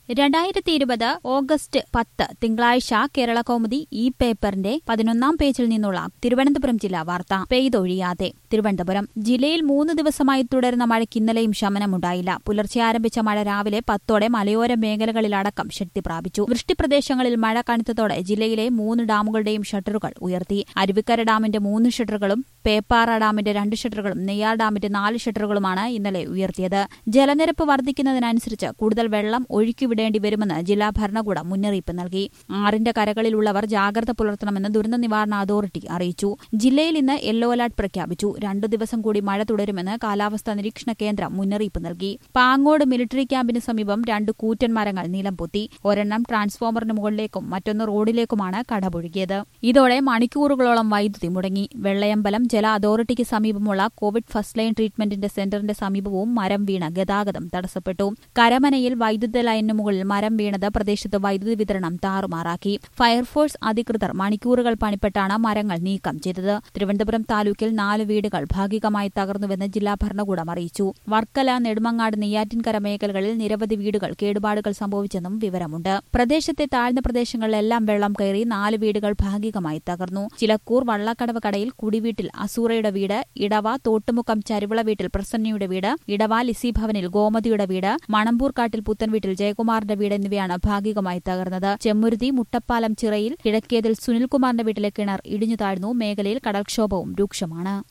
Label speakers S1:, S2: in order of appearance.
S1: രണ്ടായിരത്തി ഇരുപത് ഓഗസ്റ്റ് പത്ത് തിങ്കളാഴ്ച കേരള കൗമുദി ഈ പേപ്പറിന്റെ പതിനൊന്നാം പേജിൽ നിന്നുള്ള തിരുവനന്തപുരം ജില്ലാ വാർത്ത പെയ്തൊഴിയാതെ തിരുവനന്തപുരം ജില്ലയിൽ മൂന്ന് ദിവസമായി തുടരുന്ന മഴയ്ക്ക് ഇന്നലെയും ശമനമുണ്ടായില്ല പുലർച്ചെ ആരംഭിച്ച മഴ രാവിലെ പത്തോടെ മലയോര മേഖലകളിലടക്കം ശക്തി പ്രാപിച്ചു വൃഷ്ടിപ്രദേശങ്ങളിൽ മഴ കനത്തതോടെ ജില്ലയിലെ മൂന്ന് ഡാമുകളുടെയും ഷട്ടറുകൾ ഉയർത്തി അരുവിക്കര ഡാമിന്റെ മൂന്ന് ഷട്ടറുകളും പേപ്പാറ ഡാമിന്റെ രണ്ട് ഷട്ടറുകളും നെയ്യാർ ഡാമിന്റെ നാല് ഷട്ടറുകളുമാണ് ഇന്നലെ ഉയർത്തിയത് ജലനിരപ്പ് വർദ്ധിക്കുന്നതിനനുസരിച്ച് കൂടുതൽ വെള്ളം ഒഴുക്കിവിടേണ്ടി വരുമെന്ന് ജില്ലാ ഭരണകൂടം മുന്നറിയിപ്പ് നൽകി ആറിന്റെ കരകളിലുള്ളവർ ജാഗ്രത പുലർത്തണമെന്ന് ദുരന്ത നിവാരണ അതോറിറ്റി അറിയിച്ചു ജില്ലയിൽ ഇന്ന് യെല്ലോ അലർട്ട് പ്രഖ്യാപിച്ചു രണ്ടു ദിവസം കൂടി മഴ തുടരുമെന്ന് കാലാവസ്ഥാ നിരീക്ഷണ കേന്ദ്രം മുന്നറിയിപ്പ് നൽകി പാങ്ങോട് മിലിറ്ററി ക്യാമ്പിന് സമീപം രണ്ട് കൂറ്റൻ മരങ്ങൾ നിലംപൊത്തി ഒരെണ്ണം ട്രാൻസ്ഫോമറിന് മുകളിലേക്കും മറ്റൊന്ന് റോഡിലേക്കുമാണ് കടപുഴുകിയത് ഇതോടെ മണിക്കൂറുകളോളം വൈദ്യുതി മുടങ്ങി വെള്ളയമ്പലം ജല അതോറിറ്റിക്ക് സമീപമുള്ള കോവിഡ് ഫസ്റ്റ് ലൈൻ ട്രീറ്റ്മെന്റിന്റെ സെന്ററിന്റെ സമീപവും മരം വീണ് ഗതാഗതം തടസ്സപ്പെട്ടു കരമനയിൽ വൈദ്യുത ലൈനിന് മുകളിൽ മരം വീണത് പ്രദേശത്ത് വൈദ്യുതി വിതരണം താറുമാറാക്കി ഫയർഫോഴ്സ് അധികൃതർ മണിക്കൂറുകൾ പണിപ്പെട്ടാണ് മരങ്ങൾ നീക്കം ചെയ്തത് തിരുവനന്തപുരം താലൂക്കിൽ നാല് വീടുകൾ ഭാഗികമായി തകർന്നുവെന്ന് ജില്ലാ ഭരണകൂടം അറിയിച്ചു വർക്കല നെടുമങ്ങാട് നെയ്യാറ്റിൻകര മേഖലകളിൽ നിരവധി വീടുകൾ കേടുപാടുകൾ സംഭവിച്ചെന്നും വിവരമുണ്ട് പ്രദേശത്തെ താഴ്ന്ന പ്രദേശങ്ങളിലെല്ലാം വെള്ളം കയറി നാല് വീടുകൾ ഭാഗികമായി തകർന്നു ചിലക്കൂർ വള്ളക്കടവ് കടയിൽ കുടിവീട്ടിൽ അസൂറയുടെ വീട് ഇടവ തോട്ടുമുക്കം ചരുവിള വീട്ടിൽ പ്രസന്നയുടെ വീട് ഇടവ ലിസി ഭവനിൽ ഗോമതിയുടെ വീട് മണമ്പൂർക്കാട്ടിൽ പുത്തൻവീട്ടിൽ ജയകുമാറിന്റെ വീട് എന്നിവയാണ് ഭാഗികമായി തകർന്നത് ചെമ്മുരുതി മുട്ടപ്പാലം ചിറയിൽ കിഴക്കേതിൽ സുനിൽകുമാറിന്റെ വീട്ടിലെ കിണർ ഇടിഞ്ഞു താഴ്ന്നു മേഖലയിൽ കടൽക്ഷോഭവും രൂക്ഷമാണ്